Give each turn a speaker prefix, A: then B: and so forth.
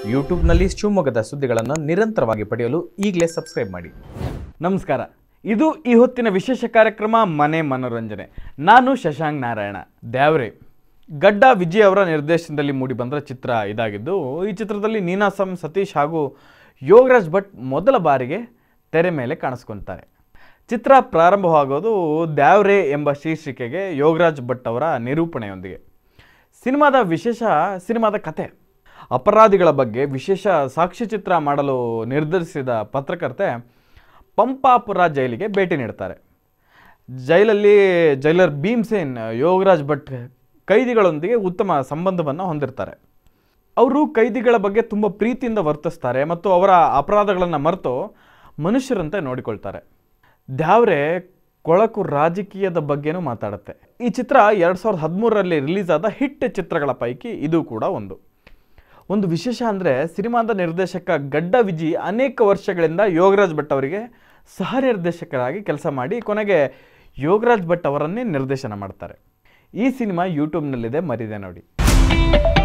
A: ಯೂಟ್ಯೂಬ್ನಲ್ಲಿ ಶಿವಮೊಗ್ಗದ ಸುದ್ದಿಗಳನ್ನು ನಿರಂತರವಾಗಿ ಪಡೆಯಲು ಈಗಲೇ ಸಬ್ಸ್ಕ್ರೈಬ್ ಮಾಡಿ
B: ನಮಸ್ಕಾರ ಇದು ಈ ಹೊತ್ತಿನ ವಿಶೇಷ ಕಾರ್ಯಕ್ರಮ ಮನೆ ಮನೋರಂಜನೆ ನಾನು ಶಶಾಂಕ್ ನಾರಾಯಣ ದ್ಯಾವ್ರೆ ಗಡ್ಡ ವಿಜಯ್ ಅವರ ನಿರ್ದೇಶನದಲ್ಲಿ ಮೂಡಿಬಂದ ಚಿತ್ರ ಇದಾಗಿದ್ದು ಈ ಚಿತ್ರದಲ್ಲಿ ನೀನಾಸಂ ಸತೀಶ್ ಹಾಗೂ ಯೋಗರಾಜ್ ಭಟ್ ಮೊದಲ ಬಾರಿಗೆ ತೆರೆ ಮೇಲೆ ಕಾಣಿಸ್ಕೊತಾರೆ ಚಿತ್ರ ಪ್ರಾರಂಭವಾಗೋದು ದ್ಯಾವ್ರೆ ಎಂಬ ಶೀರ್ಷಿಕೆಗೆ ಯೋಗರಾಜ್ ಭಟ್ ಅವರ ನಿರೂಪಣೆಯೊಂದಿಗೆ ಸಿನಿಮಾದ ವಿಶೇಷ ಸಿನಿಮಾದ ಕತೆ ಅಪರಾಧಿಗಳ ಬಗ್ಗೆ ವಿಶೇಷ ಸಾಕ್ಷ್ಯಚಿತ್ರ ಮಾಡಲು ನಿರ್ಧರಿಸಿದ ಪತ್ರಕರ್ತೆ ಪಂಪಾಪುರ ಜೈಲಿಗೆ ಭೇಟಿ ನೀಡ್ತಾರೆ ಜೈಲಲ್ಲಿ ಜೈಲರ್ ಭೀಮ್ಸೇನ್ ಯೋಗರಾಜ್ ಭಟ್ ಕೈದಿಗಳೊಂದಿಗೆ ಉತ್ತಮ ಸಂಬಂಧವನ್ನು ಹೊಂದಿರ್ತಾರೆ ಅವರು ಕೈದಿಗಳ ಬಗ್ಗೆ ತುಂಬ ಪ್ರೀತಿಯಿಂದ ವರ್ತಿಸ್ತಾರೆ ಮತ್ತು ಅವರ ಅಪರಾಧಗಳನ್ನು ಮರೆತು ಮನುಷ್ಯರಂತೆ ನೋಡಿಕೊಳ್ತಾರೆ ದ್ಯಾವ್ರೆ ಕೊಳಕು ರಾಜಕೀಯದ ಬಗ್ಗೆನೂ ಮಾತಾಡುತ್ತೆ ಈ ಚಿತ್ರ ಎರಡು ಸಾವಿರದ ಹದಿಮೂರರಲ್ಲಿ ರಿಲೀಸ್ ಆದ ಹಿಟ್ ಚಿತ್ರಗಳ ಪೈಕಿ ಇದು ಕೂಡ ಒಂದು ಒಂದು ವಿಶೇಷ ಅಂದರೆ ಸಿನಿಮಾದ ನಿರ್ದೇಶಕ ಗಡ್ಡ ವಿಜಿ ಅನೇಕ ವರ್ಷಗಳಿಂದ ಯೋಗರಾಜ್ ಭಟ್ ಅವರಿಗೆ ಸಹ ನಿರ್ದೇಶಕರಾಗಿ ಕೆಲಸ ಮಾಡಿ ಕೊನೆಗೆ ಯೋಗರಾಜ್ ಭಟ್ ಅವರನ್ನೇ ನಿರ್ದೇಶನ ಮಾಡ್ತಾರೆ ಈ ಸಿನಿಮಾ ಯೂಟ್ಯೂಬ್ನಲ್ಲಿದೆ ಮರಿದೆ ನೋಡಿ